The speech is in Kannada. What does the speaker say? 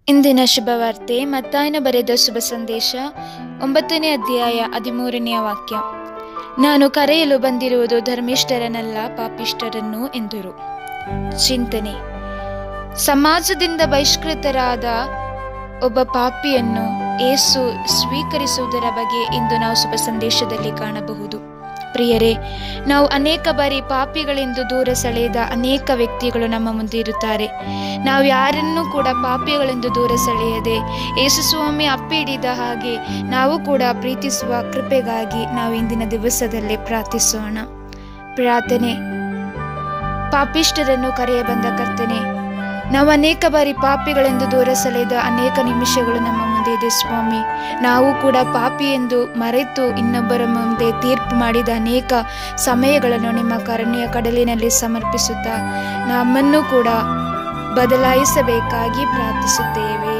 ಇಂದಿನ ಶುಭವಾರ್ತೆ ಮತ್ತಾಯನ ಬರೆದ ಶುಭ ಸಂದೇಶ ಒಂಬತ್ತನೇ ಅಧ್ಯಾಯ ಹದಿಮೂರನೆಯ ವಾಕ್ಯ ನಾನು ಕರೆಯಲು ಬಂದಿರುವುದು ಧರ್ಮಿಷ್ಠರನಲ್ಲ ಪಾಪಿಷ್ಠರನ್ನು ಎಂದರು ಚಿಂತನೆ ಸಮಾಜದಿಂದ ಬಹಿಷ್ಕೃತರಾದ ಒಬ್ಬ ಪಾಪಿಯನ್ನು ಏಸು ಸ್ವೀಕರಿಸುವುದರ ಬಗ್ಗೆ ಇಂದು ನಾವು ಶುಭ ಸಂದೇಶದಲ್ಲಿ ಕಾಣಬಹುದು ಪ್ರಿಯರೇ ನಾವು ಅನೇಕ ಬಾರಿ ಪಾಪಿಗಳೆಂದು ದೂರ ಸೆಳೆಯದ ಅನೇಕ ವ್ಯಕ್ತಿಗಳು ನಮ್ಮ ಮುಂದೆ ಇರುತ್ತಾರೆ ನಾವು ಯಾರನ್ನೂ ಕೂಡ ಪಾಪಿಗಳೆಂದು ದೂರ ಸೆಳೆಯದೆ ಯೇಸು ಸ್ವಾಮಿ ಅಪ್ಪಿ ಹಿಡಿದ ಹಾಗೆ ನಾವು ಕೂಡ ಪ್ರೀತಿಸುವ ಕೃಪೆಗಾಗಿ ನಾವು ಇಂದಿನ ದಿವಸದಲ್ಲಿ ಪ್ರಾರ್ಥಿಸೋಣ ಪ್ರಾರ್ಥನೆ ಪಾಪಿಷ್ಠರನ್ನು ಕರೆಯ ಬಂದ ಕರ್ತನೆ ನಾವು ಅನೇಕ ಬಾರಿ ಪಾಪಿಗಳೆಂದು ದೂರ ಸೆಳೆದ ಅನೇಕ ನಿಮಿಷಗಳು ನಮ್ಮ ಮುಂದೆ ಇದೆ ಸ್ವಾಮಿ ನಾವು ಕೂಡ ಪಾಪಿ ಎಂದು ಮರೆತು ಇನ್ನೊಬ್ಬರ ಮುಂದೆ ತೀರ್ಪು ಮಾಡಿದ ಅನೇಕ ಸಮಯಗಳನ್ನು ನಿಮ್ಮ ಕರುಣೆಯ ಕಡಲಿನಲ್ಲಿ ಸಮರ್ಪಿಸುತ್ತಾ ನಮ್ಮನ್ನು ಕೂಡ ಬದಲಾಯಿಸಬೇಕಾಗಿ ಪ್ರಾರ್ಥಿಸುತ್ತೇವೆ